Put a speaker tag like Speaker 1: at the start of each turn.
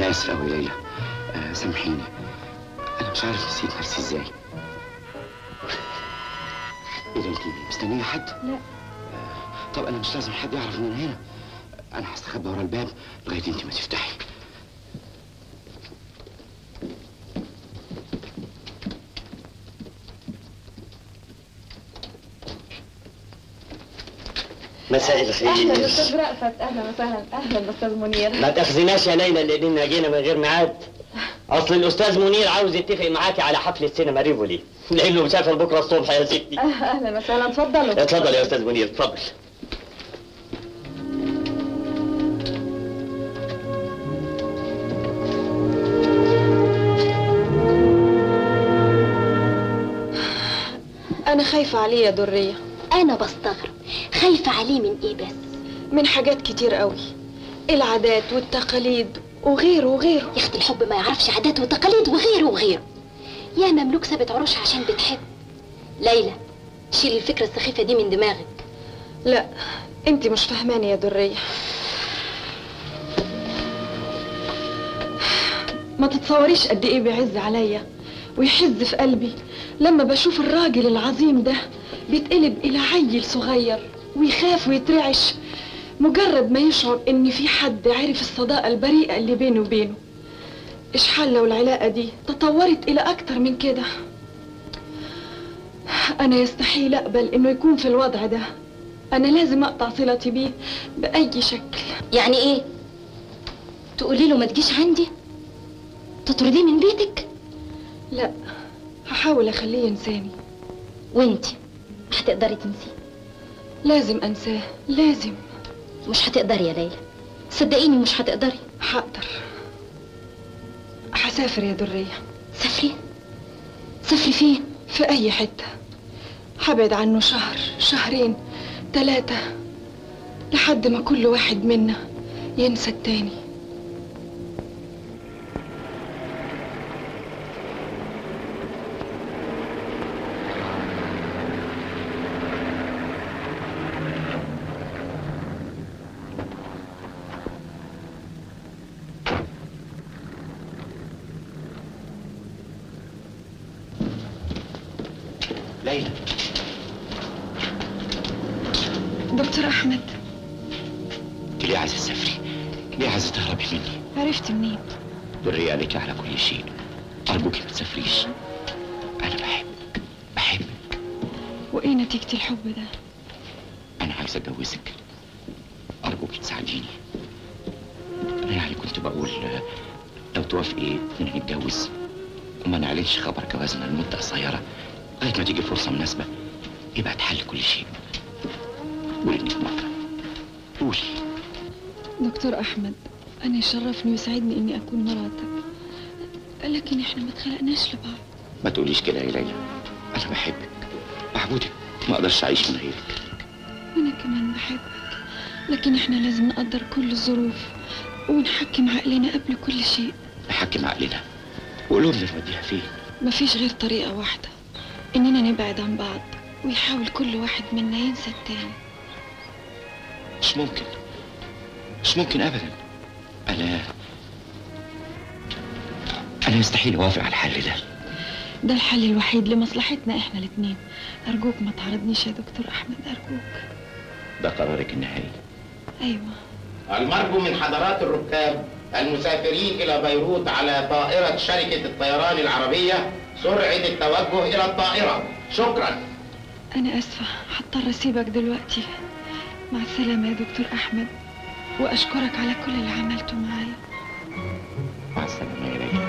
Speaker 1: انا اسف قوي يا ليلى آه سامحيني انا مش عارف نسيت نفسي ازاي ايه ده انت مستنيه حد
Speaker 2: لا
Speaker 1: طب انا مش لازم حد يعرف ان انا هنا انا هستخبى ورا الباب لغايه انت ما تفتحي
Speaker 3: مساء
Speaker 2: اهلا
Speaker 3: الخير
Speaker 2: استاذ رأفت اهلا وسهلا اهلا استاذ منير
Speaker 3: ما تاخذناش يا ليلى لاننا جينا من غير ميعاد اصل الاستاذ منير عاوز يتفق معاكي على حفله سينما ريفولي لانه مسافر بكره الصبح يا ستي
Speaker 2: آه، اهلا وسهلا اتفضلوا
Speaker 3: اتفضل يا استاذ منير اتفضل
Speaker 2: انا خايفه عليه يا دريه
Speaker 4: انا بستغرب خايفه عليه من ايه بس
Speaker 2: من حاجات كتير قوي العادات والتقاليد وغيره وغيره
Speaker 4: يا اختي الحب ما يعرفش عادات وتقاليد وغيره وغيره يا مملوك سابت عروشها عشان بتحب ليلى شيل الفكره السخيفه دي من دماغك
Speaker 2: لا انت مش فاهماني يا دريه ما تتصوريش قد ايه بيعز عليا ويحز في قلبي لما بشوف الراجل العظيم ده بيتقلب الى عيل صغير ويخاف ويترعش مجرد ما يشعر ان في حد عرف الصداقه البريئه اللي بينه وبينه اشحال لو العلاقه دي تطورت الى اكتر من كده انا يستحيل اقبل انه يكون في الوضع ده انا لازم اقطع صلتي بيه باي شكل
Speaker 4: يعني ايه تقولي له ما تجيش عندي تطرديه من بيتك
Speaker 2: لا هحاول اخليه ينساني
Speaker 4: وانتي هتقدري تنسيه
Speaker 2: لازم انساه لازم
Speaker 4: مش هتقدري يا ليلى صدقيني مش هتقدري
Speaker 2: هقدر هسافر يا دريه
Speaker 4: سافري سافري فين
Speaker 2: في اي حته هبعد عنه شهر شهرين ثلاثه لحد ما كل واحد منا ينسى التاني
Speaker 1: ليلى
Speaker 2: دكتور احمد
Speaker 1: انت ليه عايزه تسافري ليه عايزه تهربي مني
Speaker 2: عرفت منين
Speaker 1: دري قالت لي على كل شيء ارجوكي ما تسافريش انا بحبك بحبك
Speaker 2: وايه نتيجه الحب ده
Speaker 1: انا عايز اتجوزك ارجوكي تساعديني انا يعني كنت بقول آه، لو توافقي ان نتجوز وما نعلنش خبر جوازنا لمده قصيره لغايه ما تيجي فرصه مناسبه يبقى اتحل كل شيء قولي انك موافقه قولي
Speaker 2: دكتور احمد انا يشرفني ويسعدني اني اكون مراتك لكن احنا ما اتخلقناش لبعض
Speaker 1: ما تقوليش كده يا ليلى انا بحبك بعبدك ما اقدرش اعيش من غيرك
Speaker 2: وانا كمان بحبك لكن احنا لازم نقدر كل الظروف ونحكم عقلنا قبل كل شيء
Speaker 1: نحكم عقلنا وقلوبنا نوديها فين
Speaker 2: مفيش غير طريقة واحدة إننا نبعد عن بعض ويحاول كل واحد منا ينسى التاني
Speaker 1: مش ممكن مش ممكن ابدا انا انا يستحيل اوافق على الحل ده
Speaker 2: ده الحل الوحيد لمصلحتنا إحنا الاتنين أرجوك ما تعرضنيش يا دكتور أحمد أرجوك
Speaker 1: ده قرارك النهائي
Speaker 2: أيوة
Speaker 5: المرجو من حضرات الركاب المسافرين إلى بيروت على طائرة شركة الطيران العربية سرعة التوجه إلى الطائرة شكرا
Speaker 2: أنا آسفة هضطر أسيبك دلوقتي مع السلامة يا دكتور أحمد وأشكرك على كل اللي عملته معايا
Speaker 1: مع السلامه يا ليلى